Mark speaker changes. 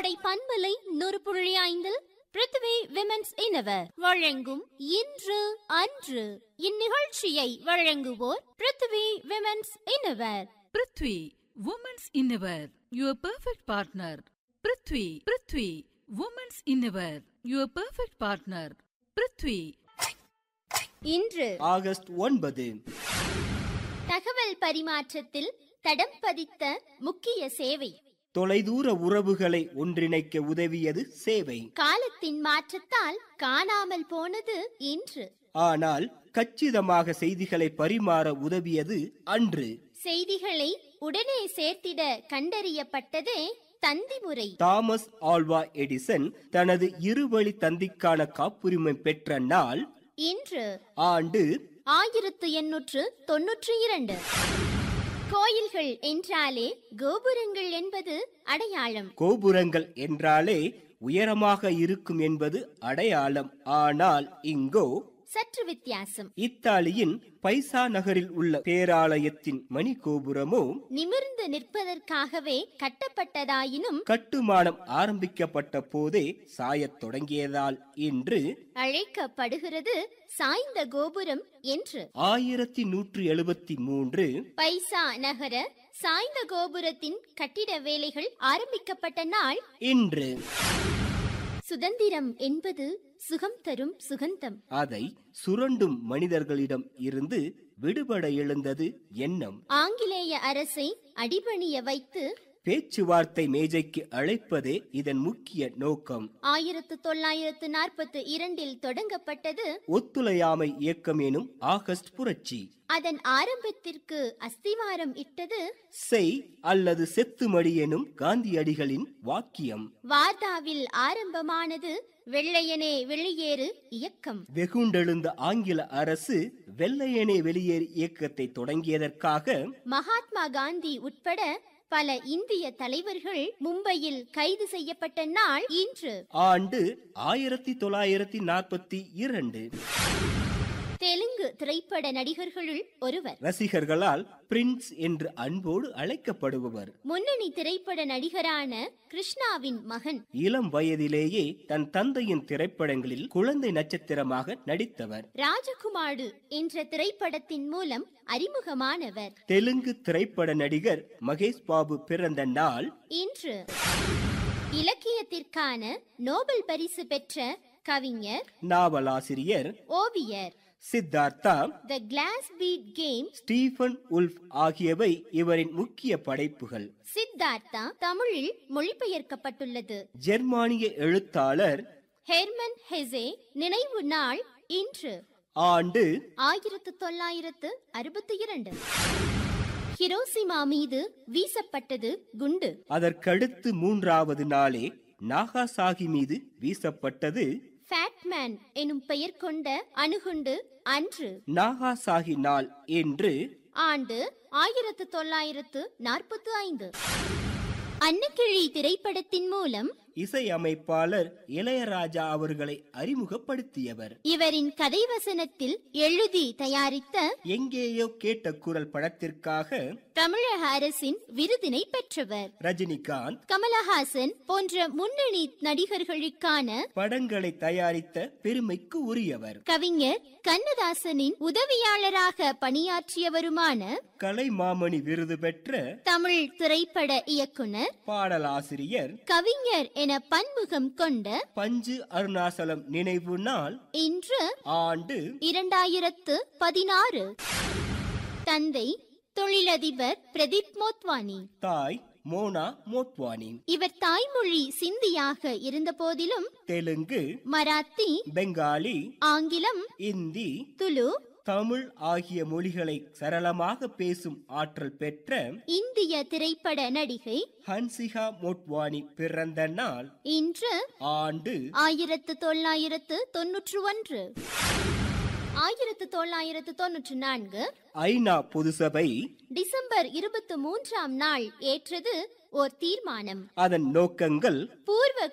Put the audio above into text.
Speaker 1: கோடை பண்பலை நூறு புள்ளி ஐந்தில் பிருத்வி விமென்ஸ் இனவர் வழங்கும் இன்று அன்று இந்நிகழ்ச்சியை வழங்குவோர் Prithvi women's innerwear
Speaker 2: Prithvi women's innerwear your perfect partner Prithvi Prithvi women's innerwear your perfect partner Prithvi
Speaker 1: இன்று
Speaker 3: ஆகஸ்ட் ஒன்பது
Speaker 1: தகவல் பரிமாற்றத்தில் தடம் பதித்த முக்கிய சேவை
Speaker 3: தொலைதூர உறவுகளை ஒன்றிணைக்க உதவியது சேவை
Speaker 1: காலத்தின் மாற்றத்தால் காணாமல் போனது இன்று
Speaker 3: ஆனால் கச்சிதமாக செய்திகளை பரிமாற உதவியது அன்று
Speaker 1: செய்திகளை உடனே சேர்த்திட கண்டறியப்பட்டதே தந்தி முறை
Speaker 3: தாமஸ் ஆல்வா எடிசன் தனது இருவழி தந்திக்கான காப்புரிமை பெற்ற நாள்
Speaker 1: இன்று
Speaker 3: ஆண்டு
Speaker 1: ஆயிரத்து எண்ணூற்று தொன்னூற்றி இரண்டு கோயில்கள் என்றாலே கோபுரங்கள் என்பது அடையாளம்
Speaker 3: கோபுரங்கள் என்றாலே உயரமாக இருக்கும் என்பது அடையாளம் ஆனால் இங்கோ
Speaker 1: சற்று வித்தியாசம்
Speaker 3: இத்தாலியின் பைசா நகரில் உள்ள பேராலயத்தின் மணி கோபுரமோ
Speaker 1: நிமிர்ந்து நிற்பதற்காகவே கட்டப்பட்டதாயினும்
Speaker 3: கட்டுமானம் ஆரம்பிக்கப்பட்ட போதே சாயத் தொடங்கியதால் இன்று
Speaker 1: அழைக்கப்படுகிறது சாய்ந்த கோபுரம் என்று
Speaker 3: ஆயிரத்தி நூற்றி எழுபத்தி மூன்று
Speaker 1: பைசா நகர சாய்ந்த கோபுரத்தின் கட்டிட வேலைகள் ஆரம்பிக்கப்பட்ட நாள்
Speaker 3: இன்று
Speaker 1: சுதந்திரம் என்பது சுகம் தரும் சுகந்தம்
Speaker 3: அதை சுரண்டும் மனிதர்களிடம் இருந்து விடுபட எழுந்தது எண்ணம்
Speaker 1: ஆங்கிலேய அரசை அடிபணிய வைத்து
Speaker 3: பேச்சுவார்த்தை மேஜைக்கு அழைப்பதே இதன் முக்கிய நோக்கம்
Speaker 1: ஆயிரத்து தொள்ளாயிரத்து நாற்பத்தி இரண்டில் தொடங்கப்பட்டது
Speaker 3: ஒத்துழையாமை இயக்கம் எனும் ஆகஸ்ட் புரட்சி
Speaker 1: அதன் ஆரம்பத்திற்கு அஸ்திவாரம் இட்டது
Speaker 3: செய் அல்லது செத்துமடி எனும் காந்தியடிகளின் வாக்கியம்
Speaker 1: வார்தாவில் ஆரம்பமானது வெள்ளையனே வெளியேறு இயக்கம்
Speaker 3: வெகுண்டெழுந்த ஆங்கில அரசு வெள்ளையனே வெளியேறு இயக்கத்தை தொடங்கியதற்காக
Speaker 1: மகாத்மா காந்தி உட்பட பல இந்திய தலைவர்கள் மும்பையில் கைது செய்யப்பட்ட நாள் இன்று
Speaker 3: ஆண்டு ஆயிரத்தி தொள்ளாயிரத்தி நாற்பத்தி இரண்டு
Speaker 1: தெலுங்கு திரைப்பட நடிகர்களுள் ஒருவர்
Speaker 3: ரசிகர்களால் பிரின்ஸ் என்று அன்போடு அழைக்கப்படுபவர்
Speaker 1: முன்னணி திரைப்பட நடிகரான கிருஷ்ணாவின் மகன்
Speaker 3: இளம் வயதிலேயே தன் தந்தையின் திரைப்படங்களில் குழந்தை நட்சத்திரமாக நடித்தவர்
Speaker 1: ராஜகுமாடு என்ற திரைப்படத்தின் மூலம் அறிமுகமானவர்
Speaker 3: தெலுங்கு திரைப்பட நடிகர் மகேஷ் பாபு பிறந்த நாள்
Speaker 1: இன்று இலக்கியத்திற்கான நோபல் பரிசு பெற்ற கவிஞர்
Speaker 3: நாவலாசிரியர்
Speaker 1: ஓவியர்
Speaker 3: Siddhartha
Speaker 1: the glass bead game
Speaker 3: Steppenwolf ஆகியவை இவரின் முக்கிய படைப்புகள்
Speaker 1: சித்தார்த்தா தமிழில் மொழிபெயர்க்கப்பட்டுள்ளது
Speaker 3: ஜெர்மானிய எழுத்தாளர்
Speaker 1: ஹெர்மன் ஹெசே நினைவு நாள் இன்று
Speaker 3: ஆண்டு
Speaker 1: ஆயிரத்து தொள்ளாயிரத்து அறுபத்தி இரண்டு ஹிரோசிமா மீது வீசப்பட்டது குண்டு
Speaker 3: அதற்கடுத்து மூன்றாவது நாளே நாகாசாகி மீது வீசப்பட்டது
Speaker 1: ஃபேட்மேன் எனும் பெயர் கொண்ட அணுகுண்டு அன்று
Speaker 3: நாகாசாகி நாள் என்று
Speaker 1: ஆண்டு ஆயிரத்து தொள்ளாயிரத்து நாற்பத்தி ஐந்து அன்னக்கிழி திரைப்படத்தின் மூலம்
Speaker 3: இசையமைப்பாளர் இளையராஜா அவர்களை அறிமுகப்படுத்தியவர்
Speaker 1: இவரின் கதைவசனத்தில் எழுதி தயாரித்த
Speaker 3: எங்கேயோ கேட்ட குரல் படத்திற்காக
Speaker 1: தமிழக அரசின் விருதினை பெற்றவர்
Speaker 3: ரஜினிகாந்த்
Speaker 1: கமலஹாசன் போன்ற முன்னணி நடிகர்களுக்கான
Speaker 3: படங்களை தயாரித்த பெருமைக்கு உரியவர்
Speaker 1: கவிஞர் கண்ணதாசனின் உதவியாளராக பணியாற்றியவருமான
Speaker 3: கலைமாமணி விருது பெற்ற
Speaker 1: தமிழ் திரைப்பட இயக்குனர்
Speaker 3: பாடலாசிரியர்
Speaker 1: கவிஞர் என பன்முகம் கொண்ட
Speaker 3: பஞ்சு அருணாசலம் நினைவு நாள்
Speaker 1: இன்று
Speaker 3: ஆண்டு
Speaker 1: இரண்டாயிரத்து பதினாறு தந்தை தொழிலதிபர் பிரதீப் மோத்வானி
Speaker 3: தாய் மோனா மோட்வானி
Speaker 1: இவர் தாய்மொழி சிந்தியாக இருந்த போதிலும்
Speaker 3: தெலுங்கு
Speaker 1: மராத்தி
Speaker 3: பெங்காலி
Speaker 1: ஆங்கிலம்
Speaker 3: இந்தி
Speaker 1: துலு
Speaker 3: தமிழ் ஆகிய மொழிகளை சரளமாக பேசும் ஆற்றல் பெற்ற
Speaker 1: இந்திய திரைப்பட நடிகை
Speaker 3: ஹன்சிகா மோட்வானி பிறந்த நாள்
Speaker 1: இன்று
Speaker 3: ஆண்டு
Speaker 1: ஆயிரத்து தொள்ளாயிரத்து தொன்னூற்று ஒன்று ஆயிரத்து தொள்ளாயிரத்து தொன்னூற்று நான்கு
Speaker 3: ஐநா பொதுசபை
Speaker 1: டிசம்பர் இருபத்தி மூன்றாம் நாள் ஏற்றது ஓர் தீர்மானம்
Speaker 3: அதன் நோக்கங்கள்
Speaker 1: பூர்வ